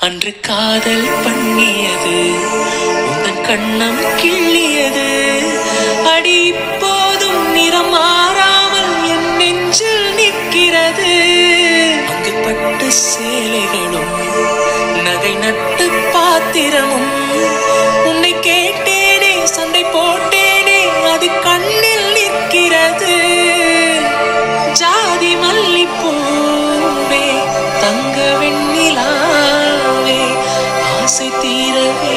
அன்று காதல் பண்ணியது உந்தன் கண்ணம் கிள்ளியது அடி இப்போதும் நிறம் மாறாமல் என் நெஞ்சில் நிற்கிறது அங்கு பட்டு சேலைகளும் நகை நட்டு பாத்திரமும் உன்னை கேட்டேனே சண்டை போட்டேனே அது கண்ணில் நிற்கிறது ஜாதி மல்லிப்பூவே தங்க வெண்ணிலாவே ஆசை தீரவே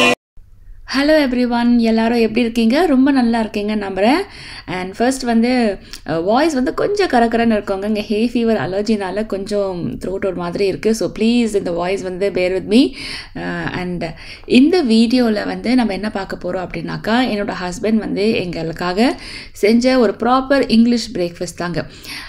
ஹலோ எவ்ரி ஒன் எல்லாரும் எப்படி இருக்கீங்க ரொம்ப நல்லா இருக்கீங்க நம்புகிறேன் அண்ட் ஃபர்ஸ்ட் வந்து வாய்ஸ் வந்து கொஞ்சம் கரகரன்னு இருக்கவங்க இங்கே ஹே ஃபீவர் அலர்ஜினால கொஞ்சம் த்ரோட் ஒரு மாதிரி இருக்குது ஸோ ப்ளீஸ் இந்த வாய்ஸ் வந்து பேர் வித் மீ அண்ட் இந்த வீடியோவில் வந்து நம்ம என்ன பார்க்க போகிறோம் அப்படின்னாக்கா என்னோட ஹஸ்பண்ட் வந்து எங்களுக்காக செஞ்ச ஒரு ப்ராப்பர் இங்கிலீஷ் பிரேக்ஃபாஸ்ட் தாங்க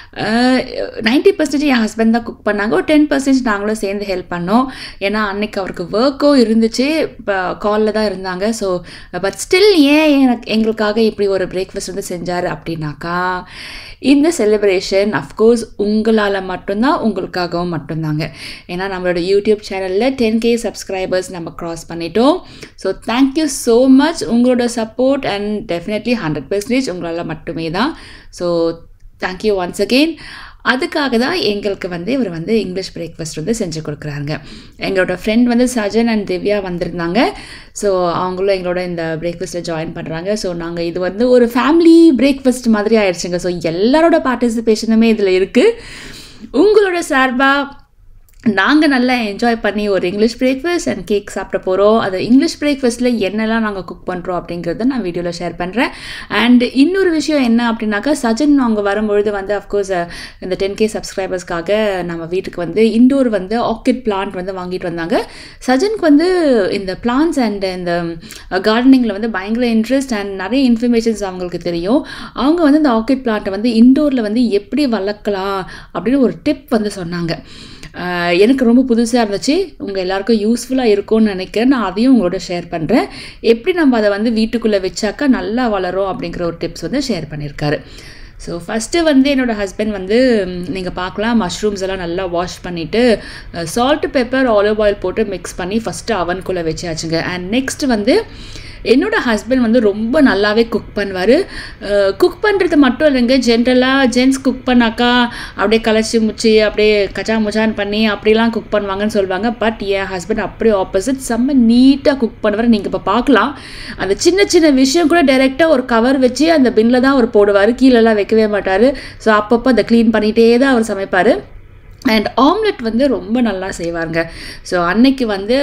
நைன்ட்டி பர்சன்டேஜ் என் ஹஸ்பண்ட் தான் குக் பண்ணாங்க ஒரு டென் பர்சன்டேஜ் நாங்களும் சேர்ந்து ஹெல்ப் பண்ணோம் ஏன்னா அன்னைக்கு அவருக்கு ஒர்க்கும் இருந்துச்சு இப்போ காலில் தான் இருந்தாங்க ஸோ பட் ஸ்டில் ஏன் எனக்கு எங்களுக்காக இப்படி ஒரு பிரேக்ஃபாஸ்ட் வந்து செஞ்சார் அப்படின்னாக்கா இந்த செலிப்ரேஷன் அஃப்கோர்ஸ் உங்களால் மட்டும்தான் உங்களுக்காகவும் மட்டும்தாங்க ஏன்னா நம்மளோட யூடியூப் சேனலில் டென் கே சப்ஸ்கிரைபர்ஸ் நம்ம க்ராஸ் பண்ணிட்டோம் ஸோ தேங்க்யூ ஸோ மச் உங்களோட support and definitely hundred percentage உங்களால் மட்டுமே தான் ஸோ தேங்க்யூ ஒன்ஸ் அகெயின் அதுக்காக தான் எங்களுக்கு வந்து இவர் வந்து இங்கிலீஷ் பிரேக்ஃபாஸ்ட் வந்து செஞ்சு கொடுக்குறாங்க எங்களோட ஃப்ரெண்ட் வந்து சஜன் அண்ட் திவ்யா வந்திருந்தாங்க ஸோ அவங்களும் எங்களோட இந்த பிரேக்ஃபாஸ்ட்டில் ஜாயின் பண்ணுறாங்க ஸோ நாங்கள் இது வந்து ஒரு ஃபேமிலி பிரேக்ஃபாஸ்ட் மாதிரி ஆயிடுச்சுங்க ஸோ எல்லாரோட பார்ட்டிசிபேஷனுமே இதில் இருக்குது உங்களோட சார்பாக நாங்கள் நல்லா என்ஜாய் பண்ணி ஒரு இங்கிலீஷ் பிரேக்ஃபாஸ்ட் அண்ட் கேக் சாப்பிட போகிறோம் அது இங்கிலீஷ் பிரேக்ஃபாஸ்ட்டில் என்னெல்லாம் நாங்கள் குக் பண்ணுறோம் அப்படிங்கிறத நான் வீடியோவில் ஷேர் பண்ணுறேன் அண்ட் இன்னொரு விஷயம் என்ன அப்படின்னாக்கா சஜன் அவங்க வரும்பொழுது வந்து அஃப்கோர்ஸ் இந்த டென் கே சப்ஸ்கிரைபர்ஸ்க்காக நம்ம வீட்டுக்கு வந்து இண்டோர் வந்து ஆர்கிட் பிளான்ட் வந்து வாங்கிட்டு வந்தாங்க சஜனுக்கு வந்து இந்த பிளான்ஸ் அண்ட் இந்த கார்டனிங்கில் வந்து பயங்கர இன்ட்ரெஸ்ட் அண்ட் நிறைய இன்ஃபர்மேஷன்ஸ் அவங்களுக்கு தெரியும் அவங்க வந்து இந்த ஆர்கிட் பிளான்ட்டை வந்து இண்டோரில் வந்து எப்படி வளர்க்கலாம் அப்படின்னு ஒரு டிப் வந்து சொன்னாங்க ஆஹ் எனக்கு ரொம்ப புதுசாக இருந்துச்சு உங்கள் எல்லாருக்கும் யூஸ்ஃபுல்லாக இருக்கும்னு நினைக்கிறேன் நான் அதையும் உங்களோட ஷேர் பண்ணுறேன் எப்படி நம்ம அதை வந்து வீட்டுக்குள்ளே வச்சாக்கா நல்லா வளரும் அப்படிங்கிற ஒரு டிப்ஸ் வந்து ஷேர் பண்ணியிருக்காரு ஸோ ஃபஸ்ட்டு வந்து என்னோடய ஹஸ்பண்ட் வந்து நீங்கள் பார்க்கலாம் மஷ்ரூம்ஸ் எல்லாம் நல்லா வாஷ் பண்ணிவிட்டு சால்ட் பெப்பர் ஆலிவ் ஆயில் போட்டு மிக்ஸ் பண்ணி ஃபஸ்ட்டு அவனுக்குள்ளே வச்சாச்சுங்க அண்ட் நெக்ஸ்ட் வந்து என்னோட ஹஸ்பண்ட் வந்து ரொம்ப நல்லாவே குக் பண்ணுவார் குக் பண்ணுறது மட்டும் இல்லைங்க ஜென்ரலாக ஜென்ஸ் குக் பண்ணாக்கா அப்படியே கலைச்சி முச்சி அப்படியே கச்சா முச்சான் பண்ணி அப்படிலாம் குக் பண்ணுவாங்கன்னு சொல்லுவாங்க பட் என் ஹஸ்பண்ட் அப்படியே ஆப்போசிட் செம்ம நீட்டாக குக் பண்ணுவார் நீங்கள் இப்போ பார்க்கலாம் அந்த சின்ன சின்ன விஷயம் கூட டைரெக்டாக ஒரு கவர் வச்சு அந்த பின்னில் தான் அவர் போடுவார் கீழெல்லாம் வைக்கவே மாட்டார் ஸோ அப்பப்போ அதை க்ளீன் பண்ணிகிட்டே தான் அவர் சமைப்பார் அண்ட் ஆம்லெட் வந்து ரொம்ப நல்லா செய்வாங்க ஸோ அன்னைக்கு வந்து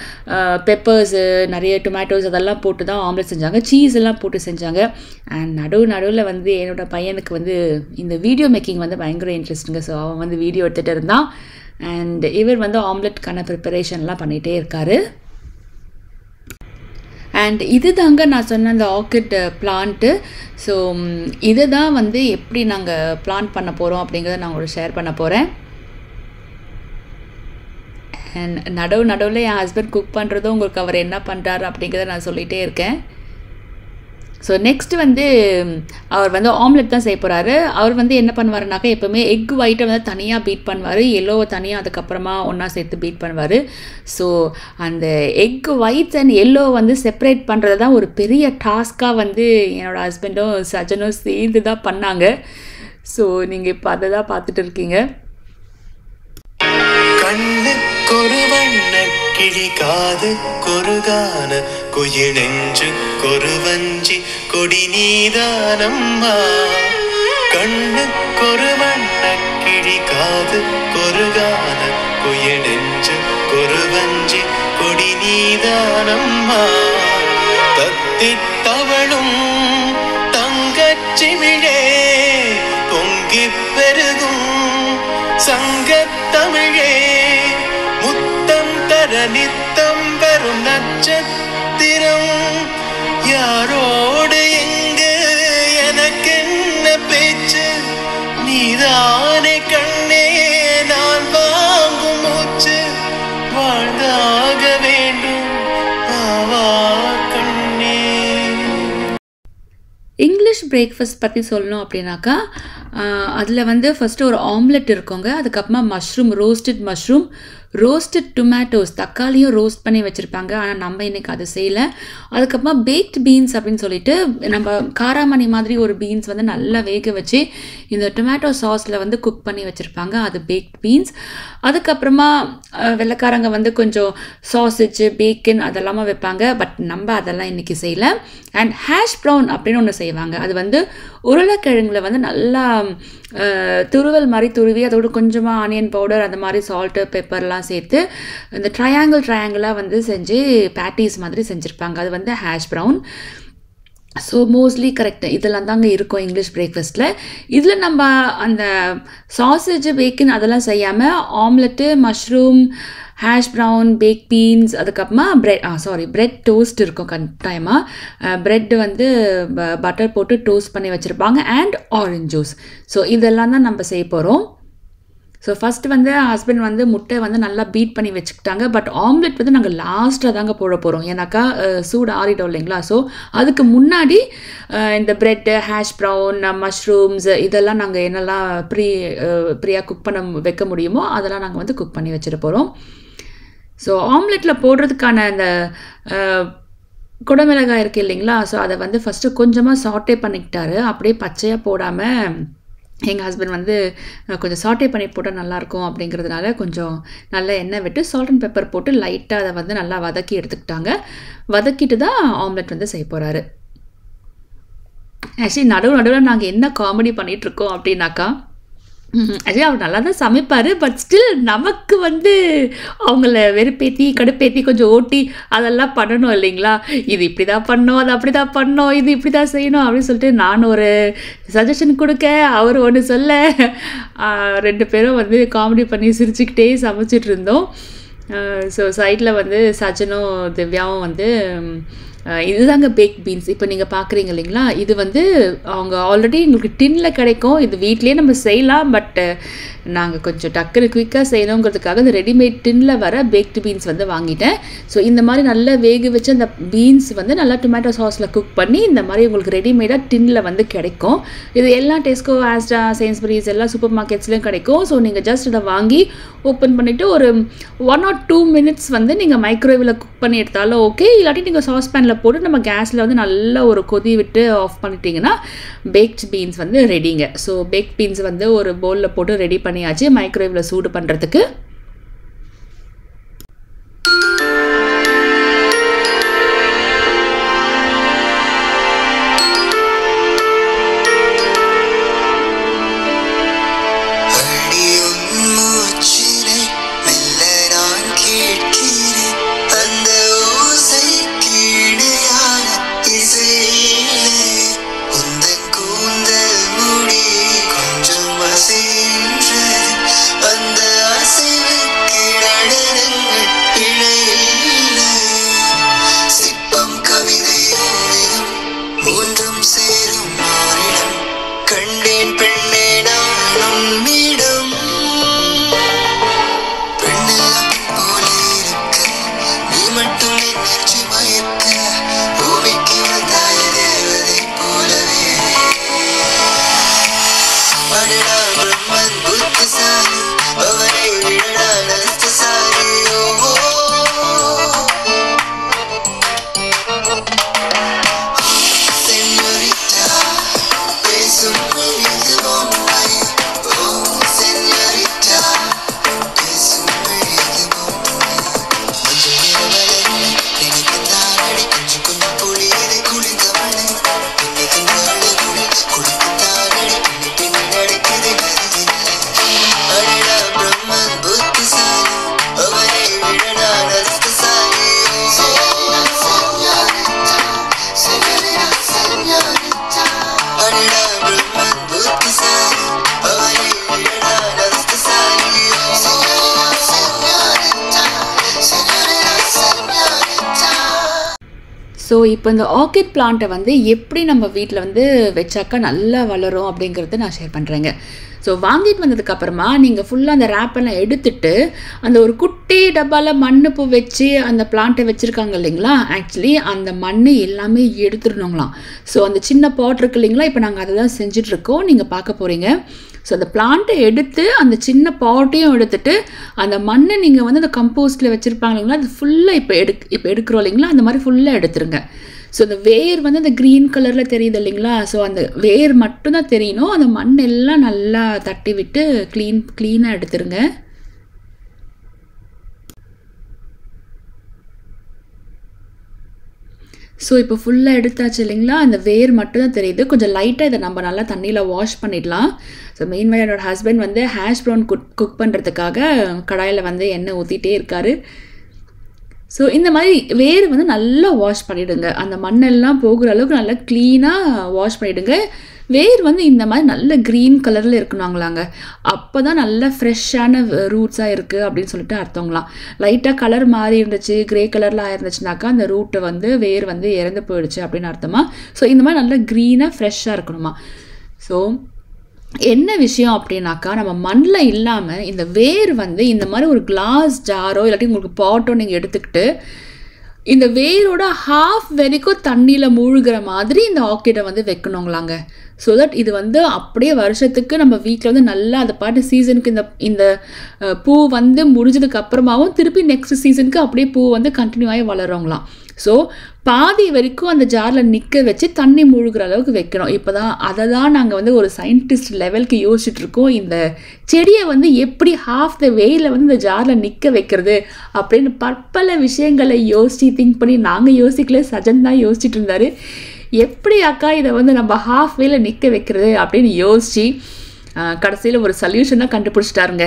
பெப்பர்ஸு நிறைய டொமேட்டோஸ் அதெல்லாம் போட்டு தான் ஆம்லெட் செஞ்சாங்க சீஸ் எல்லாம் போட்டு செஞ்சாங்க அண்ட் நடுவு நடுவில் வந்து என்னோடய பையனுக்கு வந்து இந்த வீடியோ மேக்கிங் வந்து பயங்கர இன்ட்ரெஸ்ட்டுங்க ஸோ அவன் வந்து வீடியோ எடுத்துகிட்டு இருந்தான் அண்ட் இவர் வந்து ஆம்லெட்கான ப்ரிப்பரேஷன்லாம் பண்ணிகிட்டே இருக்காரு அண்ட் இது தாங்க நான் சொன்ன அந்த ஆர்கிட் பிளான்ட்டு ஸோ இதை தான் வந்து எப்படி நாங்கள் பிளான் பண்ண போகிறோம் அப்படிங்கிறத நான் உங்களுக்கு ஷேர் பண்ண போகிறேன் அண்ட் நடுவு நடுவில் என் ஹஸ்பண்ட் குக் பண்ணுறதும் உங்களுக்கு அவர் என்ன பண்ணுறாரு அப்படிங்கிறத நான் சொல்லிகிட்டே இருக்கேன் ஸோ நெக்ஸ்ட் வந்து அவர் வந்து ஆம்லெட் தான் செய்ய போகிறாரு அவர் வந்து என்ன பண்ணுவாருனாக்கா எப்போவுமே எக் ஒயிட்டை வந்து தனியாக பீட் பண்ணுவார் எல்லோவை தனியாக அதுக்கப்புறமா ஒன்றா சேர்த்து பீட் பண்ணுவார் ஸோ அந்த எக் ஒயிட்ஸ் அண்ட் எல்லோ வந்து செப்பரேட் பண்ணுறது தான் ஒரு பெரிய டாஸ்க்காக வந்து என்னோடய ஹஸ்பண்டும் சஜனும் சேர்ந்து தான் பண்ணாங்க ஸோ நீங்கள் இப்போ அதை தான் பார்த்துட்டு இருக்கீங்க கண்ணுக்கொரு வண்ண கிளி காது கொருகான குயில் நெஞ்சு கொருவஞ்சி கொடி நீதானம்மா கண்ணுக்கொரு வண்ண கிளி காது கொருகான குயில் நெஞ்சு கொருவஞ்சி கொடி நீதானம்மா தத்தித் தவளும் தங்கச் சிமிழே பொங்கிப் பெருகும் சங்கத் தமிழே முத்தம் தர நித்தம் பெறும் நட்சத்திரம் யாரோடு எங்கு எனக்கென்ன பேச்சு நீதானே கண்ணே நான் வாங்கும் மூச்சு வாழ்ந்தாக வேண்டும் ஆவா கண்ணே இங்கிலீஷ் பிரேக்ஃபாஸ்ட் பற்றி சொல்லணும் அப்படின்னாக்கா அதில் வந்து ஃபஸ்ட்டு ஒரு ஆம்லெட் இருக்குங்க அதுக்கப்புறமா mushroom roasted mushroom roasted tomatoes தக்காளியும் ரோஸ்ட் பண்ணி வச்சுருப்பாங்க ஆனால் நம்ம இன்னைக்கு அது செய்யலை அதுக்கப்புறமா பேக்ட் பீன்ஸ் அப்படின்னு சொல்லிட்டு நம்ம காராமணி மாதிரி ஒரு பீன்ஸ் வந்து நல்லா வேக வச்சு இந்த டொமேட்டோ சாஸில் வந்து குக் பண்ணி வச்சுருப்பாங்க அது பேக்ட் பீன்ஸ் அதுக்கப்புறமா அஹ், வெள்ளைக்காரங்க வந்து கொஞ்சம் சாசேஜ் பேக்கன் அதெல்லாமா வைப்பாங்க பட் நம்ம அதெல்லாம் இன்றைக்கி செய்யலை அண்ட் ஹேஷ் ப்ரௌன் அப்படின்னு ஒன்று செய்வாங்க அது வந்து உருளைக்கிழங்குல வந்து நல்லா அஹ், துருவல் மாதிரி துருவி அதோட கொஞ்சமாக ஆனியன் பவுடர் அந்த மாதிரி சால்ட்டு பெப்பர்லாம் சேர்த்து இந்த ட்ரையாங்கிள் ட்ரையாங்கிளாக வந்து செஞ்சு பேட்டிஸ் மாதிரி செஞ்சுருப்பாங்க அது வந்து hash brown so mostly correct இதெல்லாம் தாங்க இருக்கும் இங்கிலீஷ் பிரேக்ஃபாஸ்ட்டில் இதில் நம்ம அந்த சாசேஜ் பேக்கன் அதெல்லாம் செய்யாமல் omelette mushroom hash brown baked beans அதுக்கப்புறமா bread ah sorry bread toast இருக்கும் கட்டாயமாக பிரெட் வந்து பட்டர் போட்டு டோஸ்ட் பண்ணி வச்சுருப்பாங்க அண்ட் ஆரஞ்ச் ஜூஸ் ஸோ இதெல்லாம் தான் நம்ம செய்ய போகிறோம் ஸோ ஃபஸ்ட் வந்து ஹஸ்பண்ட் வந்து முட்டை வந்து நல்லா பீட் பண்ணி வச்சுக்கிட்டாங்க பட் ஆம்லெட் வந்து நாங்கள் லாஸ்ட்டாக தாங்க போட போகிறோம் ஏன்னாக்கா அஹ், சூடு ஆறிடும் இல்லைங்களா ஸோ அதுக்கு முன்னாடி அஹ், இந்த ப்ரெட்டு ஹேஷ் ப்ரவுன் மஷ்ரூம்ஸ் இதெல்லாம் நாங்கள் என்னெல்லாம் ப்ரீ ப்ரீயாக குக் பண்ண வைக்க முடியுமோ அதெல்லாம் நாங்கள் வந்து குக் பண்ணி வச்சுட்டு போகிறோம் ஸோ ஆம்லெட்டில் போடுறதுக்கான அந்த அஹ், குடமிளகாய் இருக்குது இல்லைங்களா ஸோ அதை வந்து ஃபஸ்ட்டு கொஞ்சமாக சாட்டே பண்ணிக்கிட்டாரு அப்படியே பச்சையாக போடாமல் எங்கள் ஹஸ்பண்ட் வந்து அஹ், கொஞ்சம் சாட்டே பண்ணி போட்டால் நல்லாயிருக்கும் அப்படிங்கிறதுனால கொஞ்சம் நல்ல எண்ணெய் விட்டு சால்ட் அண்ட் பெப்பர் போட்டு லைட்டாக அதை வந்து நல்லா வதக்கி எடுத்துக்கிட்டாங்க வதக்கிட்டு தான் ஆம்லெட் வந்து செய்ய போகிறாரு ஆக்சுவலி நடுவு நடுவில் நாங்கள் என்ன காமெடி பண்ணிகிட்ருக்கோம் அப்படின்னாக்கா ஆக்சுவலி அவர் நல்லா தான் சமைப்பார் பட் ஸ்டில் நமக்கு வந்து அவங்கள வெறுப்பேத்தி கடுப்பேத்தி கொஞ்சம் ஓட்டி அதெல்லாம் பண்ணணும் இல்லைங்களா இது இப்படி தான் பண்ணோம் அது அப்படி தான் பண்ணோம் இது இப்படி தான் செய்யணும் அப்படின்னு சொல்லிட்டு நான் ஒரு சஜஷன் கொடுக்க அவர் ஒன்று சொல்ல ஆஹ் ரெண்டு பேரும் வந்து காமெடி பண்ணி சிரிச்சுக்கிட்டே சமைச்சிட்டு இருந்தோம் ஸோ சைடில் வந்து சஜனும் திவ்யாவும் வந்து ம், அஹ் இதுதாங்க பேக் பீன்ஸ் இப்போ நீங்கள் பார்க்குறீங்க இல்லைங்களா இது வந்து அவங்க ஆல்ரெடி எங்களுக்கு டின்னில் கிடைக்கும் இது வீட்லேயே நம்ம செய்யலாம் பட் நாங்கள் கொஞ்சம் டக்குனு குயிக்காக செய்யணுங்கிறதுக்காக இந்த ரெடிமேட் டின்னில் வர பேக்டு பீன்ஸ் வந்து வாங்கிட்டேன் ஸோ இந்த மாதிரி நல்லா வேக வச்சு அந்த பீன்ஸ் வந்து நல்லா டொமேட்டோ சாஸில் குக் பண்ணி இந்த மாதிரி உங்களுக்கு ரெடிமேடாக டின்னில் வந்து கிடைக்கும் இது எல்லா டெஸ்கோ ஆஸ்டா சைன்ஸ்பரிஸ் எல்லா சூப்பர் மார்க்கெட்ஸ்லையும் கிடைக்கும் ஸோ நீங்கள் ஜஸ்ட் இதை வாங்கி ஓப்பன் பண்ணிவிட்டு ஒரு ஒன் ஆர் டூ மினிட்ஸ் வந்து நீங்கள் மைக்ரோவேவில் குக் பண்ணி எடுத்தாலும் ஓகே இல்லாட்டி நீங்கள் சாஸ் பேனில் போட்டு நம்ம கேஸில் வந்து நல்லா ஒரு கொதி விட்டு ஆஃப் பண்ணிட்டீங்கன்னா பேக்ட் பீன்ஸ் வந்து ரெடிங்க ஸோ பேக்ட் பீன்ஸ் வந்து ஒரு பவுலில் போட்டு ரெடி பண்ணியாச்சு மைக்ரோவேவில் சூடு பண்ணுறதுக்கு அடியும் மூச்சினை மெல்ல நான் கேட்கிறேன் அந்த ஓசைக்கு இடையான இசையிலே உந்தன் கூந்தல் முடி கொஞ்சம் அசைகின்றது அந்த அசைவுக்கு நடனங்கள் இழையில்லை சிற்பம் கவிதை ஓவியம் மூன்றும் சேரும் ஓரிடம் கண்டேன் பெண்ணே நான் உன்னிடம் பெண்ணெல்லாம் போல இருக்க நீ மட்டும் என் நெற்றி மயக்க பூமிக்கு வந்தாய தேவதை போலவே அடடா பிரம்மன் புத்திசாலி அவனை விடடா நஸ்தசாலி ஓ Señorita, பேசும் மொழிது பொம்மை. ஓ, señorita, பேசும் மொழிது பொம்மை. கொஞ்சம் இரவலல்ல, நினைக்கத்தான் அடி, கொஞ்சம் கொஞ்சம் பொழியுது குளிர்ந்தவளை. பின்னி தின்ற அழகுகள் கொடுக்கத்தான் அடி, பின்னி பின்னி நடக்குது நதியில்லை. அடடா பிரம்மன் புத்திசாலி, அவனை விட நான் அதிர்ஷ்டசாலி. ஓ, señorita, señorita, señorita. அடடா பிரம்மன் புத்திசாலி, அவனை விட நான் அதிர்ஷ்டசாலி. ஓ, señorita, señorita, señorita. ஸோ இப்போ இந்த ஆர்கிட் பிளான்ட்டை வந்து எப்படி நம்ம வீட்டில் வந்து வச்சாக்கா நல்லா வளரும் அப்படிங்கிறத நான் ஷேர் பண்ணுறேங்க ஸோ வாங்கிட்டு வந்ததுக்கப்புறமா நீங்கள் ஃபுல்லாக அந்த ரேப்பெல்லாம் எடுத்துட்டு அந்த ஒரு குட்டி டப்பாவில் மண்ணு பூ வச்சு அந்த பிளான்ட்டை வச்சுருக்காங்க இல்லைங்களா ஆக்சுவலி அந்த மண் எல்லாமே எடுத்துடணுங்களாம் ஸோ அந்த சின்ன பாட் இருக்கு இல்லைங்களா இப்போ நாங்கள் அதை தான் செஞ்சிட்ருக்கோம் நீங்கள் பார்க்க போகிறீங்க ஸோ அந்த பிளான்ட்டை எடுத்து அந்த சின்ன பாட்டையும் எடுத்துட்டு அந்த மண்ணை நீங்கள் வந்து அந்த கம்போஸ்ட்டில் வச்சுருப்பாங்க இல்லைங்களா அது ஃபுல்லாக இப்போ எடு இப்போ எடுக்கிறோம் இல்லைங்களா அந்த மாதிரி ஃபுல்லாக எடுத்துருங்க ஸோ அந்த வேர் வந்து அந்த க்ரீன் கலரில் தெரியுது இல்லைங்களா ஸோ அந்த வேர் மட்டும்தான் தெரியணும் அந்த மண் எல்லாம் நல்லா தட்டி விட்டு க்ளீன் க்ளீனாக எடுத்துருங்க ஸோ இப்போ ஃபுல்லாக எடுத்தாச்சு இல்லைங்களா அந்த வேர் மட்டும் தான் தெரியுது கொஞ்சம் லைட்டாக இதை நம்ம நல்லா தண்ணியில் வாஷ் பண்ணிடலாம் ஸோ மெயின்வே என்னோட ஹஸ்பண்ட் வந்து ஹேஷ் ப்ரௌன் குக் குக் பண்ணுறதுக்காக கடாயில் வந்து எண்ணெய் ஊற்றிட்டே இருக்காரு ஸோ இந்த மாதிரி வேர் வந்து நல்லா வாஷ் பண்ணிவிடுங்க அந்த மண்ணெல்லாம் போகிற அளவுக்கு நல்லா க்ளீனாக வாஷ் பண்ணிவிடுங்க வேர் வந்து இந்த மாதிரி நல்ல க்ரீன் கலரில் இருக்கணுங்களாங்க அப்போ தான் நல்ல ஃப்ரெஷ்ஷான ரூட்ஸாக இருக்குது அப்படின்னு சொல்லிட்டு அர்த்தங்களாம் லைட்டாக கலர் மாறி இருந்துச்சு க்ரே கலரில் ஆயிருந்துச்சுனாக்கா அந்த ரூட்டை வந்து வேர் வந்து இறந்து போயிடுச்சு அப்படின்னு அர்த்தமா ஸோ இந்த மாதிரி நல்லா க்ரீனாக ஃப்ரெஷ்ஷாக இருக்கணுமா ஸோ என்ன விஷயம் அப்படின்னாக்கா நம்ம மண்ணில் இல்லாமல் இந்த வேர் வந்து இந்த மாதிரி ஒரு கிளாஸ் ஜாரோ இல்லாட்டி உங்களுக்கு பாட்டோ நீங்கள் எடுத்துக்கிட்டு இந்த வேரோட ஹாஃப் வரைக்கும் தண்ணியில் மூழ்கிற மாதிரி இந்த ஆர்கிடை வந்து வைக்கணுங்களாங்க ஸோ தட் இது வந்து அப்படியே வருஷத்துக்கு நம்ம வீட்டில் வந்து நல்லா அதை பாட்டு சீசனுக்கு இந்த இந்த அஹ், பூ வந்து முடிஞ்சதுக்கு அப்புறமாவும் திருப்பி நெக்ஸ்ட் சீசனுக்கு அப்படியே பூ வந்து கண்டினியூ ஆகி வளருங்களாம் ஸோ பாதி வரைக்கும் அந்த ஜாரில் நிற்க வச்சு தண்ணி மூழ்கிற அளவுக்கு வைக்கணும் இப்போ தான் அதை தான் நாங்கள் வந்து ஒரு சயின்டிஸ்ட் லெவலுக்கு யோசிச்சுட்டு இருக்கோம் இந்த செடியை வந்து எப்படி ஹாஃப் த வேயில் வந்து இந்த ஜாரில் நிற்க வைக்கிறது அப்படின்னு பற்பல விஷயங்களை யோசித்து திங்க் பண்ணி நாங்கள் யோசிக்கல சஜன் தான் யோசிச்சுட்டு இருந்தாரு எப்படி அக்கா இதை வந்து நம்ம ஹாஃப் வேல நிற்க வைக்கிறது அப்படின்னு யோசித்து கடைசியில் ஒரு சொல்யூஷனாக கண்டுபிடிச்சிட்டாருங்க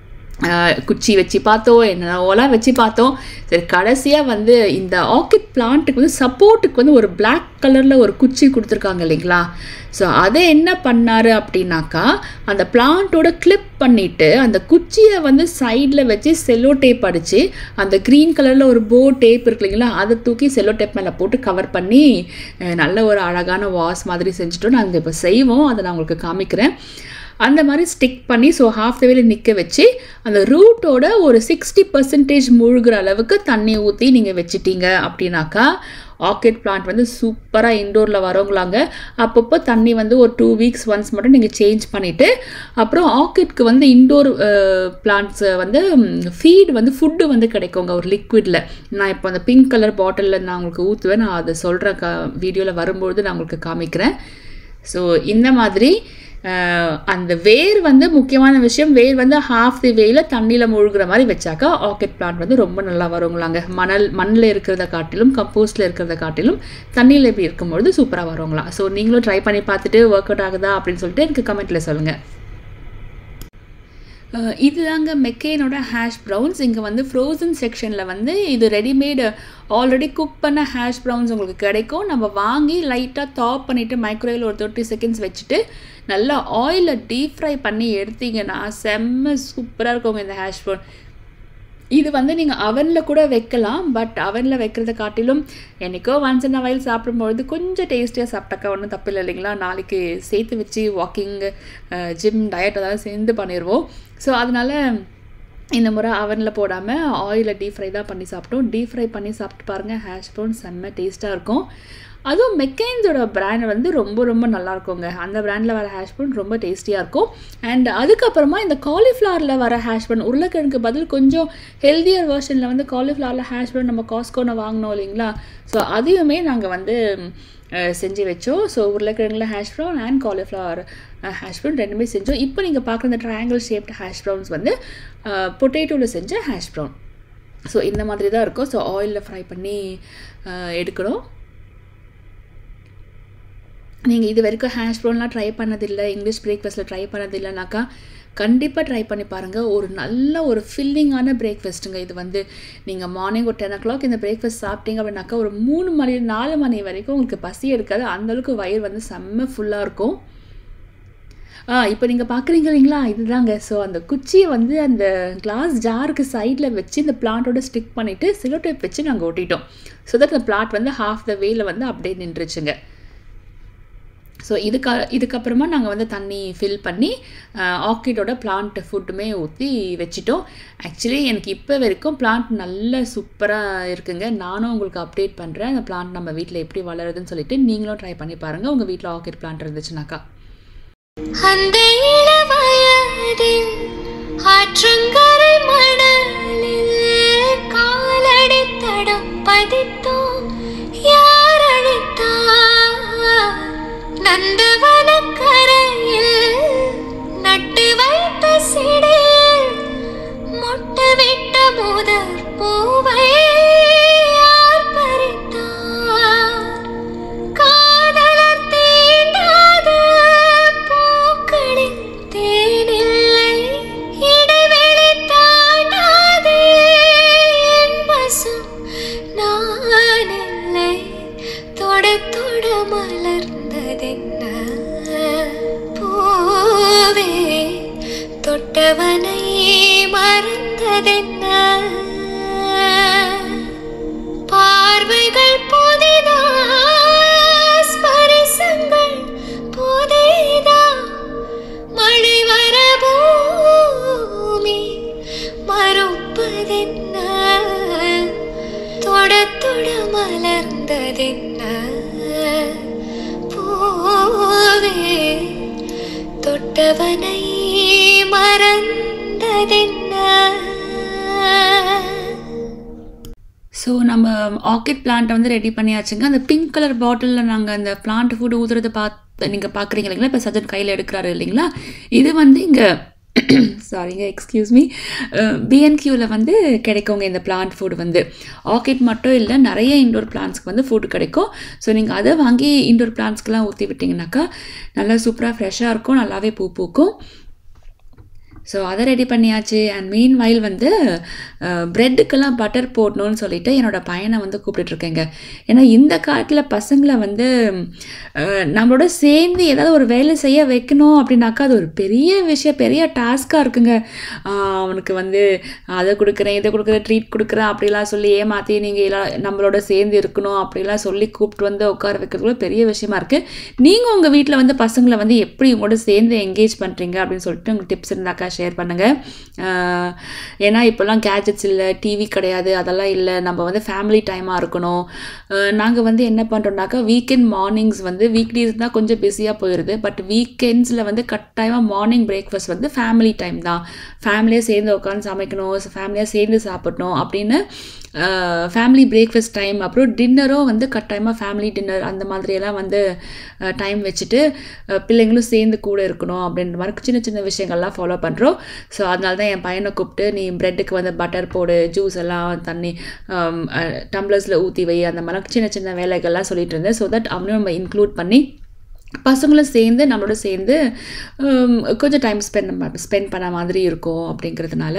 ஆஹ் குச்சி வச்சு பார்த்தோம் என்னென்னலாம் வச்சு பார்த்தோம் சரி கடைசியாக வந்து இந்த ஆர்கிட் பிளான்ட்டுக்கு வந்து சப்போர்ட்டுக்கு வந்து ஒரு Black கலரில் ஒரு குச்சி கொடுத்துருக்காங்க இல்லைங்களா ஸோ அதை என்ன பண்ணாரு அப்படின்னாக்கா அந்த பிளான்ட்டோட கிளிப் பண்ணிவிட்டு அந்த குச்சியை வந்து சைடில் வச்சு செல்லோ டேப் அடித்து அந்த க்ரீன் கலரில் ஒரு போ டேப் இருக்கு இல்லைங்களா அதை தூக்கி செல்லோ டேப் மேலே போட்டு கவர் பண்ணி அஹ் நல்ல ஒரு அழகான வாஸ் மாதிரி செஞ்சுட்டோம் நாங்கள் இப்போ செய்வோம் அதை நான் உங்களுக்கு காமிக்கிறேன் அந்த மாதிரி ஸ்டிக் பண்ணி ஸோ ஹாஃப் த வேல நிற்க வச்சு அந்த ரூட்டோட ஒரு சிக்ஸ்டி பர்சன்டேஜ் மூழ்கிற அளவுக்கு தண்ணி ஊற்றி நீங்கள் வச்சிட்டீங்க அப்படின்னாக்கா ஆர்கிட் பிளான்ட் வந்து சூப்பராக இன்டோரில் வரவங்களாங்க அப்பப்போ தண்ணி வந்து ஒரு டூ வீக்ஸ் ஒன்ஸ் மட்டும் நீங்கள் சேஞ்ச் பண்ணிவிட்டு அப்புறம் ஆர்கிட்க்கு வந்து இன்டோர் பிளான்ட்ஸை வந்து ஃபீட் வந்து ஃபுட்டு வந்து கிடைக்குங்க ஒரு லிக்விடில் நான் இப்போ அந்த பிங்க் கலர் பாட்டிலில் நான் உங்களுக்கு ஊற்றுவேன் நான் அதை சொல்கிறேன் க வீடியோவில் வரும்பொழுது நான் உங்களுக்கு காமிக்கிறேன் ஸோ இந்த மாதிரி அஹ், அந்த வேர் வந்து முக்கியமான விஷயம் வேர் வந்து ஹாஃப் தி வேல தண்ணியில் மூழ்கிற மாதிரி வச்சாக்கா ஆர்கிட் பிளான்ட் வந்து ரொம்ப நல்லா வருங்களாங்க மணல் மண்ணில் இருக்கிறத காட்டிலும் கம்போஸ்டில் இருக்கிறத காட்டிலும் தண்ணியில் இப்படி இருக்கும்பொழுது சூப்பராக வருங்களாம் ஸோ நீங்களும் ட்ரை பண்ணி பார்த்துட்டு ஒர்க் அவுட் ஆகுதா அப்படின்னு சொல்லிட்டு எனக்கு கமெண்ட்டில் சொல்லுங்கள் அஹ் இதுதாங்க மெக்கெயினோட ஹேஷ் ப்ரௌன்ஸ் இங்கே வந்து ஃப்ரோசன் செக்ஷனில் வந்து இது ரெடிமேடு ஆல்ரெடி குக் பண்ண ஹேஷ் ப்ரௌன்ஸ் உங்களுக்கு கிடைக்கும் நம்ம வாங்கி லைட்டாக டாப் பண்ணிவிட்டு மைக்ரோவேவில் ஒரு தேர்ட்டி செகண்ட்ஸ் வச்சுட்டு நல்லா ஆயிலில் டீப் ஃப்ரை பண்ணி எடுத்தீங்கன்னா செம்ம சூப்பராக இருக்குங்க இந்த ஹேஷ் ப்ரௌன் இது வந்து நீங்கள் அவனில் கூட வைக்கலாம் பட் அவனில் வைக்கிறத காட்டிலும் என்னைக்கோ ஒன்ஸ் இன் வயல் சாப்பிடும்பொழுது கொஞ்சம் டேஸ்டியாக சாப்பிட்டாக்கா ஒன்றும் தப்பு இல்லை இல்லைங்களா நாளைக்கு சேர்த்து வச்சு வாக்கிங் ஜிம் டயட் அதெல்லாம் சேர்ந்து பண்ணிடுவோம் ஸோ அதனால் இந்த முறை அவனில் போடாமல் ஆயிலில் டீப் ஃப்ரை தான் பண்ணி சாப்பிட்டோம் டீப் ஃப்ரை பண்ணி சாப்பிட்டு பாருங்கள் ஹேஷ் ப்ரௌன் செம்ம டேஸ்ட்டாக இருக்கும் அதுவும் மெக்கெயின்ஸோட பிராண்ட் வந்து ரொம்ப ரொம்ப நல்லா இருக்குங்க அந்த பிராண்டில் வர ஹேஷ் ப்ரௌன் ரொம்ப டேஸ்டியாக இருக்கும் அண்ட் அதுக்கப்புறமா இந்த காலிஃப்ளவரில் வர ஹேஷ் ப்ரௌன் உருளைக்கிழங்குக்கு பதில் கொஞ்சம் ஹெல்தியர் வெர்ஷனில் வந்து காலிஃப்ளவரில் ஹேஷ் ப்ரௌன் நம்ம காஸ்கோனை வாங்கினோம் இல்லைங்களா ஸோ அதையுமே நாங்கள் வந்து அஹ், செஞ்சு வச்சோம் ஸோ உருளைக்கிழங்குல hash brown and cauliflower hash brown ரெண்டுமே செஞ்சோம் இப்போ நீங்கள் பார்க்குற இந்த ட்ரையாங்கிள் ஷேப்ட் ஹேஷ் ப்ரௌன்ஸ் வந்து பொட்டேட்டோவில் செஞ்ச ஹேஷ் ப்ரௌன் ஸோ இந்த மாதிரி தான் இருக்கும் ஸோ ஆயிலில் ஃப்ரை பண்ணி அஹ், எடுக்கணும் நீங்கள் இது வரைக்கும் ஹேஷ் ப்ரௌன்லாம் ட்ரை பண்ணதில்லை இங்கிலீஷ் பிரேக்ஃபாஸ்ட்டில் ட்ரை பண்ணதில்லைனாக்கா கண்டிப்பாக ட்ரை பண்ணி பாருங்கள் ஒரு நல்ல ஒரு ஃபில்லிங்கான பிரேக்ஃபாஸ்ட்டுங்க இது வந்து நீங்கள் மார்னிங் ஒரு டென் ஓ கிளாக் இந்த பிரேக்ஃபாஸ்ட் சாப்பிட்டீங்க அப்படின்னாக்கா ஒரு மூணு மணி நாலு மணி வரைக்கும் உங்களுக்கு பசி எடுக்காது அந்தளவுக்கு வயிறு வந்து செம்ம ஃபுல்லாக இருக்கும் ஆ இப்போ நீங்கள் பார்க்குறீங்க இல்லைங்களா இதுதாங்க ஸோ அந்த குச்சியை வந்து அந்த கிளாஸ் ஜாருக்கு சைடில் வச்சு இந்த பிளான்ட்டோட ஸ்டிக் பண்ணிவிட்டு சிலோ டேப் வச்சு நாங்கள் ஒட்டிட்டோம் ஸோ தட் அந்த பிளாட் வந்து ஹாஃப் த வேல வந்து அப்படியே நின்றுச்சுங்க ஸோ இதுக்கு இதுக்கப்புறமா நாங்கள் வந்து தண்ணி ஃபில் பண்ணி ஆர்கிடோட பிளான்ட் ஃபுட்டுமே ஊற்றி வச்சிட்டோம் ஆக்சுவலி எனக்கு இப்போ வரைக்கும் பிளான்ட் நல்ல சூப்பராக இருக்குங்க நானும் உங்களுக்கு அப்டேட் பண்ணுறேன் அந்த பிளான்ட் நம்ம வீட்டில் எப்படி வளருதுன்னு சொல்லிட்டு நீங்களும் ட்ரை பண்ணி பாருங்கள் உங்கள் வீட்டில் ஆர்கிட் பிளான்ட் இருந்துச்சுனாக்கா அந்த இளவயதில் ஆற்றங்கரை மணலில் காலடி தடம் பதித்தோம் யார் அழைத்தார் நந்தவன கரையில் நட்டு வைத்த செடியில் முட்டவிட்ட முதற் பூவை யார் பறித்தார் காதலர் தீண்டாத பூக்களில் தேனில்லை இடைவெளி தாண்டாதே என் வசம் நான் இல்லை தொட தொட மலர்ந்ததென்ன பூவே தொட்டவனை மறந்ததென்ன பார்வைகள் புதிதா ஸ்பரிசங்கள் புதிதா மழை வர பூமி மறுப்பதென்ன தொட தொட மலர்ந்ததென்ன பூவே தொட்டவனை மறந்ததென்ன ஸோ நம்ம ஆர்கிட் பிளான்ட்டை வந்து ரெடி பண்ணியாச்சுங்க அந்த பிங்க் கலர் பாட்டிலில் நாங்கள் அந்த பிளான்ட் ஃபுட் ஊற்றுறத பார்த்து நீங்கள் பார்க்குறீங்க இல்லைங்களா இப்போ சஜன் கையில் எடுக்கிறாரு இல்லைங்களா இது வந்து இங்கே சாரிங்க எக்ஸ்கியூஸ் மீ பிஎன்கியூவில் வந்து கிடைக்குங்க இந்த பிளான்ட் ஃபுட் வந்து ஆர்கிட் மட்டும் இல்லை நிறைய இண்டோர் பிளான்ட்ஸ்க்கு வந்து ஃபுட் கிடைக்கும் ஸோ நீங்கள் அதை வாங்கி இண்டோர் பிளான்ட்ஸ்க்கெலாம் ஊற்றி விட்டிங்கனாக்கா நல்லா சூப்பராக ஃப்ரெஷ்ஷாக இருக்கும் நல்லாவே பூ பூக்கும் ஸோ அதை ரெடி பண்ணியாச்சு அண்ட் மீன் வயல் வந்து ப்ரெட்டுக்கெல்லாம் பட்டர் போடணும்னு சொல்லிட்டு என்னோட பையனை வந்து கூப்பிட்டுட்ருக்கேங்க ஏன்னா இந்த காலத்தில் பசங்களை வந்து அஹ், நம்மளோட சேர்ந்து ஏதாவது ஒரு வேலை செய்ய வைக்கணும் அப்படின்னாக்கா அது ஒரு பெரிய விஷயம் பெரிய டாஸ்க்காக இருக்குங்க ஆஹ், அவனுக்கு வந்து அதை கொடுக்குறேன் இதை கொடுக்குறேன் ட்ரீட் கொடுக்குறேன் அப்படிலாம் சொல்லி ஏமாற்றி நீங்கள் எல்லாம் நம்மளோட சேர்ந்து இருக்கணும் அப்படிலாம் சொல்லி கூப்பிட்டு வந்து உட்கார வைக்கிறதுக்குள்ள பெரிய விஷயமா இருக்குது நீங்கள் உங்கள் வீட்டில் வந்து பசங்களை வந்து எப்படி உங்களோட சேர்ந்து என்கேஜ் பண்ணுறீங்க அப்படின்னு சொல்லிட்டு உங்களுக்கு டிப்ஸ் இருந்தாக்கா ஷேர் பண்ணுங்கள் ஏன்னா இப்போல்லாம் கேஜெட்ஸ் இல்லை டிவி கிடையாது அதெல்லாம் இல்லை நம்ம வந்து ஃபேமிலி டைமாக இருக்கணும் நாங்கள் வந்து என்ன பண்ணுறோம்னாக்கா வீக்கெண்ட் மார்னிங்ஸ் வந்து வீக்டேஸ் தான் கொஞ்சம் பிஸியாக போயிடுது பட் வீக்கெண்ட்ஸில் வந்து கட்டாயமாக மார்னிங் பிரேக்ஃபாஸ்ட் வந்து ஃபேமிலி டைம் தான் ஃபேமிலியாக சேர்ந்து உட்காந்து சமைக்கணும் ஃபேமிலியாக சேர்ந்து சாப்பிடணும் அப்படின்னு ஃபேமிலி பிரேக்ஃபாஸ்ட் டைம் அப்புறம் டின்னரும் வந்து கட்டாயமாக ஃபேமிலி டின்னர் அந்த மாதிரியெல்லாம் வந்து டைம் வச்சுட்டு அஹ், பிள்ளைங்களும் சேர்ந்து கூட இருக்கணும் அப்படின்ற மாதிரி சின்ன சின்ன விஷயங்கள்லாம் ஃபாலோ பண்ணுறோம் ஸோ அதனால தான் என் பையனை கூப்பிட்டு நீ ப்ரெட்டுக்கு வந்து பட்டர் போடு ஜூஸ் எல்லாம் தண்ணி டம்ளர்ஸில் ஊற்றி வை அந்த மாதிரி சின்ன சின்ன வேலைகள்லாம் சொல்லிட்டு இருந்தேன் ஸோ தட் அவனையும் நம்ம இன்க்ளூட் பண்ணி பசங்களும் சேர்ந்து நம்மளோட சேர்ந்து ஹம், கொஞ்சம் டைம் ஸ்பெண்ட் ஸ்பெண்ட் பண்ண மாதிரி இருக்கும் அப்படிங்கிறதுனால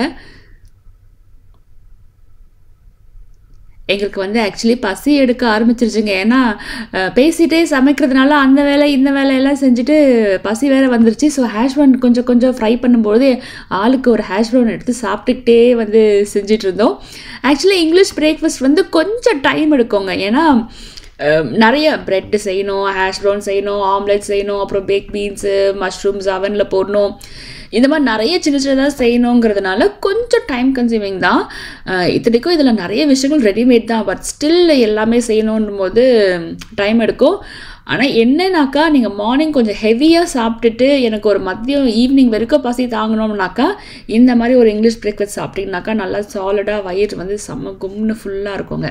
எங்களுக்கு வந்து ஆக்சுவலி பசி எடுக்க ஆரம்பிச்சிருச்சுங்க ஏன்னா அஹ், பேசிட்டே சமைக்கிறதுனால அந்த வேலை இந்த வேலையெல்லாம் செஞ்சுட்டு பசி வேற வந்துருச்சு ஸோ ஹேஷ் ப்ரௌன் கொஞ்சம் கொஞ்சம் ஃப்ரை பண்ணும்போது ஆளுக்கு ஒரு ஹேஷ் ப்ரௌன் எடுத்து சாப்பிட்டுக்கிட்டே வந்து செஞ்சுட்டு இருந்தோம் ஆக்சுவலி இங்கிலீஷ் பிரேக்ஃபாஸ்ட் வந்து கொஞ்சம் டைம் எடுக்குங்க ஏன்னா அஹ், நிறைய பிரெட் செய்யணும் ஹேஷ் ப்ரௌன் செய்யணும் ஆம்லெட் செய்யணும் அப்புறம் பேக் பீன்ஸு மஷ்ரூம்ஸ் அவனில் போடணும் இந்த மாதிரி நிறைய சின்ன சின்னதாக செய்யணுங்கிறதுனால கொஞ்சம் டைம் கன்சியூமிங் தான் அஹ், இத்தனைக்கும் இதில் நிறைய விஷயங்கள் ரெடிமேட் தான் பட் ஸ்டில் எல்லாமே செய்யணுன்னும் போது டைம் எடுக்கும் ஆனால் என்னன்னாக்கா நீங்கள் மார்னிங் கொஞ்சம் ஹெவியாக சாப்பிட்டுட்டு எனக்கு ஒரு மதியம் ஈவினிங் வரைக்கும் பசி தாங்கணும்னாக்கா இந்த மாதிரி ஒரு இங்கிலீஷ் பிரேக்ஃபாஸ்ட் சாப்பிட்டீங்கனாக்கா நல்லா சாலிடாக வயிறு வந்து செம்ம கும்னு ஃபுல்லாக இருக்குங்க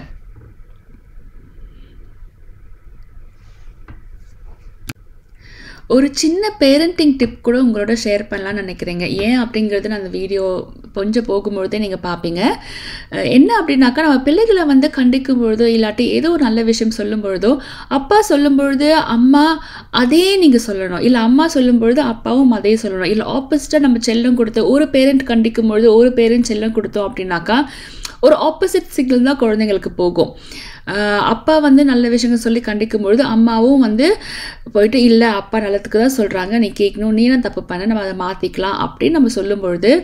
ஒரு சின்ன பேரண்டிங் டிப் கூட உங்களோட ஷேர் பண்ணலாம்னு நினைக்கிறேங்க ஏன் அப்படிங்கிறது நான் அந்த வீடியோ கொஞ்சம் போகும்பொழுதே நீங்கள் பார்ப்பீங்க அஹ் என்ன அப்படின்னாக்கா நம்ம பிள்ளைகளை வந்து கண்டிக்கும் பொழுதோ இல்லாட்டி ஏதோ ஒரு நல்ல விஷயம் சொல்லும் பொழுதோ அப்பா சொல்லும் பொழுது அம்மா அதே நீங்கள் சொல்லணும் இல்லை அம்மா சொல்லும் பொழுது அப்பாவும் அதே சொல்லணும் இல்லை ஆப்போசிட்டாக நம்ம செல்லம் கொடுத்து ஒரு பேரண்ட் கண்டிக்கும் பொழுது ஒரு பேரண்ட் செல்லம் கொடுத்தோம் அப்படின்னாக்கா ஒரு ஆப்போசிட் சிக்னல் தான் குழந்தைங்களுக்கு போகும் ஆஹ் அப்பா வந்து நல்ல விஷயங்கள் சொல்லி கண்டிக்கும் பொழுது அம்மாவும் வந்து போயிட்டு இல்லை அப்பா நல்லதுக்கு தான் சொல்கிறாங்க நீ கேட்கணும் நீ தான் தப்பு பண்ண நம்ம அதை மாற்றிக்கலாம் அப்படின்னு நம்ம சொல்லும் பொழுது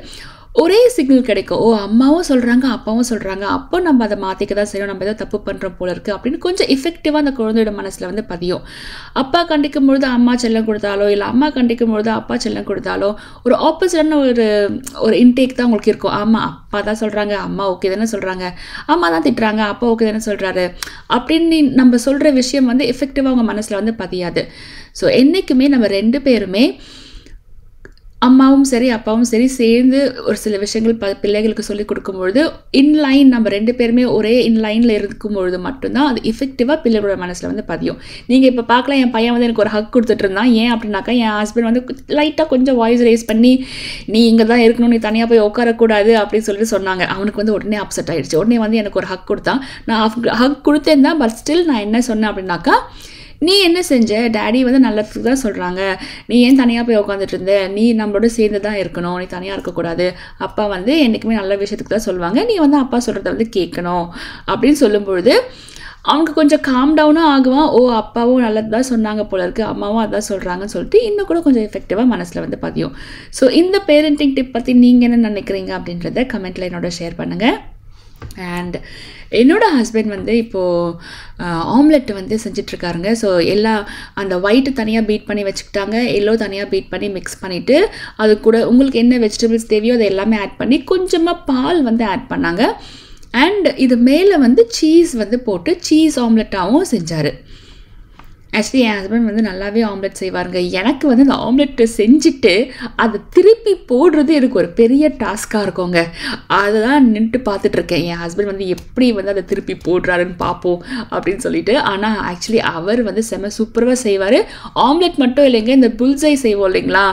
ஒரே சிக்னல் கிடைக்கும் ஓ அம்மாவும் சொல்கிறாங்க அப்பாவும் சொல்கிறாங்க அப்போ நம்ம அதை மாற்றிக்க தான் செய்யணும் நம்ம ஏதோ தப்பு பண்ணுறோம் போல இருக்குது அப்படின்னு கொஞ்சம் எஃபெக்டிவாக அந்த குழந்தையோட மனசில் வந்து பதியும் அப்பா கண்டிக்கும் பொழுது அம்மா செல்லம் கொடுத்தாலோ இல்லை அம்மா கண்டிக்கும் பொழுது அப்பா செல்லம் கொடுத்தாலோ ஒரு ஆப்போசிட்டான ஒரு ஒரு இன்டேக் தான் உங்களுக்கு இருக்கும் ஆமாம் அப்பா தான் சொல்கிறாங்க அம்மா ஓகே தானே சொல்கிறாங்க அம்மா தான் திட்டுறாங்க அப்பா ஓகே தானே சொல்கிறாரு அப்படின்னு நம்ம சொல்கிற விஷயம் வந்து எஃபெக்டிவாக அவங்க மனசில் வந்து பதியாது ஸோ என்றைக்குமே நம்ம ரெண்டு பேருமே அம்மாவும் சரி அப்பாவும் சரி சேர்ந்து ஒரு சில விஷயங்கள் ப பிள்ளைகளுக்கு சொல்லிக் கொடுக்கும்பொழுது இன்லைன் நம்ம ரெண்டு பேருமே ஒரே இன்லைனில் இருக்கும் பொழுது மட்டும்தான் அது இஃபெக்டிவாக பிள்ளைகளோட மனசில் வந்து பதியும் நீங்கள் இப்போ பார்க்கலாம் என் பையன் வந்து எனக்கு ஒரு ஹக் கொடுத்துட்டு இருந்தான் ஏன் அப்படின்னாக்கா என் ஹஸ்பண்ட் வந்து லைட்டாக கொஞ்சம் வாய்ஸ் ரேஸ் பண்ணி நீ இங்கே தான் இருக்கணும் நீ தனியாக போய் உட்காரக்கூடாது அப்படின்னு சொல்லிட்டு சொன்னாங்க அவனுக்கு வந்து உடனே அப்செட் ஆயிடுச்சு உடனே வந்து எனக்கு ஒரு ஹக் கொடுத்தான் நான் ஹக் கொடுத்தேன் தான் பட் ஸ்டில் நான் என்ன சொன்னேன் அப்படின்னாக்கா நீ என்ன செஞ்ச டேடி வந்து நல்லதுக்கு தான் சொல்கிறாங்க நீ ஏன் தனியாக போய் உட்காந்துட்டு இருந்த நீ நம்மளோட சேர்ந்து தான் இருக்கணும் நீ தனியாக இருக்கக்கூடாது அப்பா வந்து என்றைக்குமே நல்ல விஷயத்துக்கு தான் சொல்லுவாங்க நீ வந்து அப்பா சொல்கிறத வந்து கேட்கணும் அப்படின்னு சொல்லும்பொழுது அவனுக்கு கொஞ்சம் காம் டவுனும் ஆகுவான் ஓ அப்பாவும் நல்லது தான் சொன்னாங்க போல இருக்கு அம்மாவும் அதான் சொல்கிறாங்கன்னு சொல்லிட்டு இன்னும் கூட கொஞ்சம் எஃபெக்டிவாக மனசில் வந்து பதியும் ஸோ இந்த பேரண்டிங் டிப் பற்றி நீங்கள் என்ன நினைக்கிறீங்க அப்படின்றத கமெண்ட்டில் என்னோட ஷேர் பண்ணுங்கள் அண்ட் என்னோட ஹஸ்பண்ட் வந்து இப்போது ஆம்லெட் வந்து செஞ்சிட்ருக்காருங்க ஸோ எல்லா அந்த ஒயிட்டு தனியாக பீட் பண்ணி வச்சுக்கிட்டாங்க எல்லோ தனியாக பீட் பண்ணி மிக்ஸ் பண்ணிவிட்டு அது கூட உங்களுக்கு என்ன வெஜிடபிள்ஸ் தேவையோ அதை எல்லாமே ஆட் பண்ணி கொஞ்சமாக பால் வந்து ஆட் பண்ணாங்க அண்ட் இது மேலே வந்து சீஸ் வந்து போட்டு சீஸ் ஆம்லெட்டாகவும் செஞ்சார் ஆக்சுவலி என் ஹஸ்பண்ட் வந்து நல்லாவே ஆம்லெட் செய்வாருங்க எனக்கு வந்து அந்த ஆம்லெட்டை செஞ்சுட்டு அதை திருப்பி போடுறது எனக்கு ஒரு பெரிய டாஸ்க்காக இருக்குங்க அதை தான் நின்றுட்டு பார்த்துட்ருக்கேன் என் ஹஸ்பண்ட் வந்து எப்படி வந்து அதை திருப்பி போடுறாருன்னு பார்ப்போம் அப்படின்னு சொல்லிட்டு ஆனால் ஆக்சுவலி அவர் வந்து செம சூப்பராக செய்வார் ஆம்லெட் மட்டும் இல்லைங்க இந்த புல்சை செய்வோம் இல்லைங்களா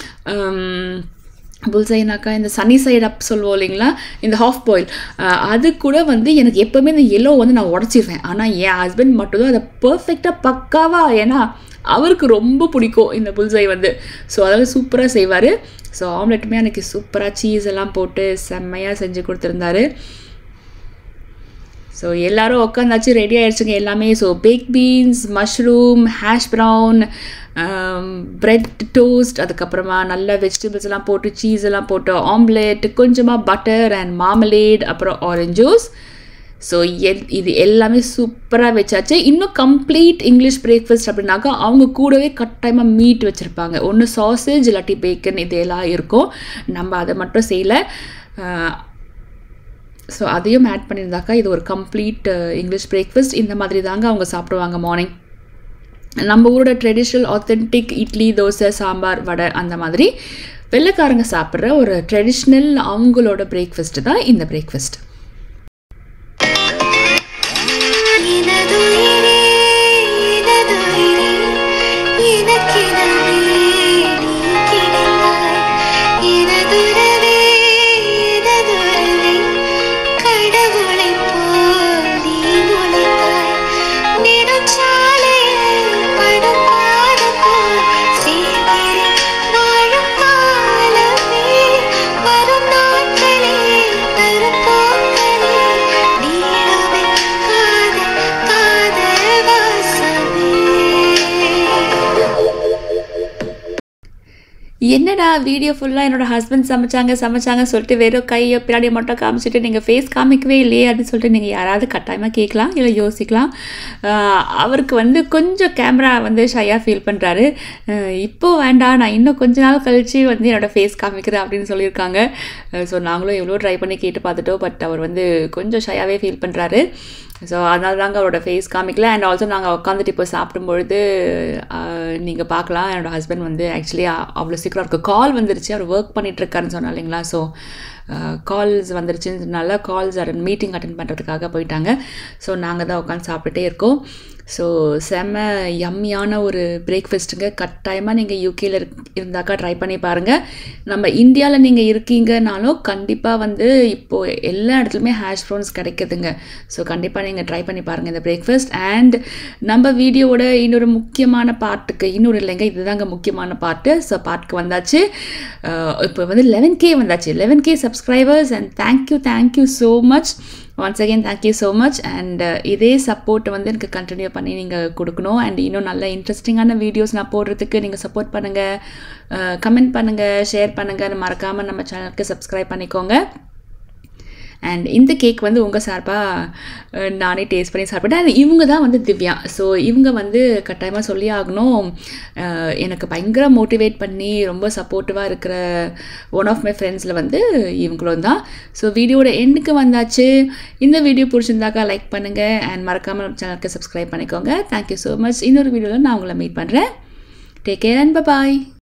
புல்சைனாக்கா இந்த சனி சைடு அப் சொல்லுவோம் இல்லைங்களா இந்த ஹாஃப் பாயில் அது கூட வந்து எனக்கு எப்போவுமே இந்த எல்லோ வந்து நான் உடச்சிருவேன் ஆனால் என் ஹஸ்பண்ட் மட்டும்தான் அதை பர்ஃபெக்டாக பக்காவாக ஏன்னா அவருக்கு ரொம்ப பிடிக்கும் இந்த புல்சை வந்து ஸோ அதெல்லாம் சூப்பராக செய்வார் ஸோ ஆம்லெட்டுமே அன்றைக்கி சூப்பராக சீஸ் எல்லாம் போட்டு செம்மையாக செஞ்சு கொடுத்துருந்தாரு ஸோ எல்லாரும் உட்காந்தாச்சு ரெடி ஆயிடுச்சுங்க எல்லாமே so baked beans mushroom hash brown bread toast அதுக்கப்புறமா நல்ல வெஜிடபிள்ஸ் எல்லாம் போட்டு சீஸ் எல்லாம் போட்டு ஆம்லெட் கொஞ்சமாக பட்டர் அண்ட் மாமலேட் அப்புறம் ஆரஞ்ச் ஜூஸ் ஸோ எல் இது எல்லாமே சூப்பராக வச்சாச்சு இன்னும் கம்ப்ளீட் இங்கிலீஷ் பிரேக்ஃபாஸ்ட் அப்படின்னாக்கா அவங்க கூடவே கட்டாயமாக மீட் வச்சுருப்பாங்க ஒன்று சாசேஜ் இல்லாட்டி பேக்கன் இதெல்லாம் இருக்கும் நம்ம அதை மட்டும் செய்யலை ஸோ அதையும் ஆட் பண்ணியிருந்தாக்கா இது ஒரு கம்ப்ளீட் இங்கிலீஷ் பிரேக்ஃபாஸ்ட் இந்த மாதிரி தாங்க அவங்க சாப்பிடுவாங்க மார்னிங் நம்ம ஊரோட ட்ரெடிஷ்னல் ஆத்தென்டிக் இட்லி தோசை சாம்பார் வடை அந்த மாதிரி வெள்ளைக்காரங்க சாப்பிட்ற ஒரு ட்ரெடிஷ்னல் அவங்களோட பிரேக்ஃபாஸ்ட்டு தான் இந்த பிரேக்ஃபாஸ்ட் எனதுயிரே எனதுயிரே எனக்கெனவே நீ கிடைத்தாய் எனதுறவே எனதுறவே கடவுளைப் போல் நீ நுழைந்தாய் நெடுஞ்சாலையில் படும் பாதம் போல் சேர்கிறேன் வாழும் காலமே வரும் நாட்களே தரும் போக்களே நீளமே காதல் காதல் வாசமே என்னடா வீடியோ ஃபுல்லாக என்னோட ஹஸ்பண்ட் சமைச்சாங்க சமைச்சாங்க சொல்லிட்டு வெறும் கையை பின்னாடி மட்டும் காமிச்சிட்டு நீங்கள் ஃபேஸ் காமிக்கவே இல்லையே அப்படின்னு சொல்லிட்டு நீங்கள் யாராவது கட்டாயமாக கேட்கலாம் இல்லை யோசிக்கலாம் ஆஹ் அவருக்கு வந்து கொஞ்சம் கேமரா வந்து ஷையாக ஃபீல் பண்ணுறாரு இப்போ வேண்டாம் நான் இன்னும் கொஞ்ச நாள் கழித்து வந்து என்னோடய ஃபேஸ் காமிக்கிறேன் அப்படின்னு சொல்லியிருக்காங்க ஸோ நாங்களும் எவ்வளோ ட்ரை பண்ணி கேட்டு பார்த்துட்டோம் பட் அவர் வந்து கொஞ்சம் ஷையாகவே ஃபீல் பண்ணுறாரு ஸோ அதனால தாங்க அவரோட ஃபேஸ் காமிக்கல அண்ட் ஆல்சோ நாங்கள் உட்காந்துட்டு இப்போ சாப்பிடும்பொழுது நீங்கள் பார்க்கலாம் என்னோட ஹஸ்பண்ட் வந்து ஆக்சுவலி அவ்வளோ சீக்கிரம் அவருக்கு கால் வந்துருச்சு அவர் ஒர்க் பண்ணிகிட்ருக்காருன்னு சொன்னா இல்லைங்களா ஸோ கால்ஸ் வந்துருச்சுன்றனால கால்ஸ் அட்டன் மீட்டிங் அட்டன் பண்ணுறதுக்காக போயிட்டாங்க ஸோ நாங்கள் தான் உட்காந்து சாப்பிட்டுட்டே இருக்கோம் ஸோ செம்ம யம்மியான ஒரு பிரேக்ஃபாஸ்ட்டுங்க கட்டாயமாக நீங்கள் யூகேல இருந்தாக்கா ட்ரை பண்ணி பாருங்கள் நம்ம இந்தியாவில் நீங்கள் இருக்கீங்கனாலும் கண்டிப்பாக வந்து இப்போது எல்லா இடத்துலையுமே ஹேஷ் ப்ரௌன்ஸ் கிடைக்குதுங்க ஸோ கண்டிப்பாக நீங்கள் ட்ரை பண்ணி பாருங்கள் இந்த பிரேக்ஃபாஸ்ட் அண்ட் நம்ம வீடியோவோட இன்னொரு முக்கியமான பார்ட்டுக்கு இன்னொரு இல்லைங்க இதுதாங்க முக்கியமான பார்ட்டு ஸோ பார்ட்டுக்கு வந்தாச்சு அஹ் இப்போ வந்து லெவன் கே வந்தாச்சு eleven K subscribers and thank you thank you so much once again thank you so much and இதே சப்போர்ட் வந்து எனக்கு கண்டினியூ பண்ணி நீங்கள் கொடுக்கணும் அண்ட் இன்னும் நல்ல இன்ட்ரெஸ்டிங்கான வீடியோஸ் நான் போடுறதுக்கு நீங்கள் சப்போர்ட் பண்ணுங்கள் கமெண்ட் பண்ணுங்கள் ஷேர் பண்ணுங்கள் மறக்காமல் நம்ம சேனலுக்கு சப்ஸ்கிரைப் பண்ணிக்கோங்க அண்ட் இந்த கேக் வந்து உங்கள் சார்பாக நானே டேஸ்ட் பண்ணி சாப்பிட்டேன் அது இவங்க தான் வந்து திவ்யா ஸோ இவங்க வந்து கட்டாயமாக சொல்லி ஆகணும் அஹ், எனக்கு பயங்கர மோட்டிவேட் பண்ணி ரொம்ப சப்போர்ட்டிவாக இருக்கிற ஒன் ஆஃப் மை ஃப்ரெண்ட்ஸில் வந்து இவங்களும் தான் ஸோ வீடியோட எண்டுக்கு வந்தாச்சு இந்த வீடியோ பிடிச்சிருந்தாக்கா லைக் பண்ணுங்கள் அண்ட் மறக்காமல் நம்ம சேனலுக்கு சப்ஸ்கிரைப் பண்ணிக்கோங்க தேங்க்யூ ஸோ மச் இன்னொரு வீடியோவில் நான் உங்களை மீட் பண்ணுறேன் டேக் கேர் அண்ட் பாய்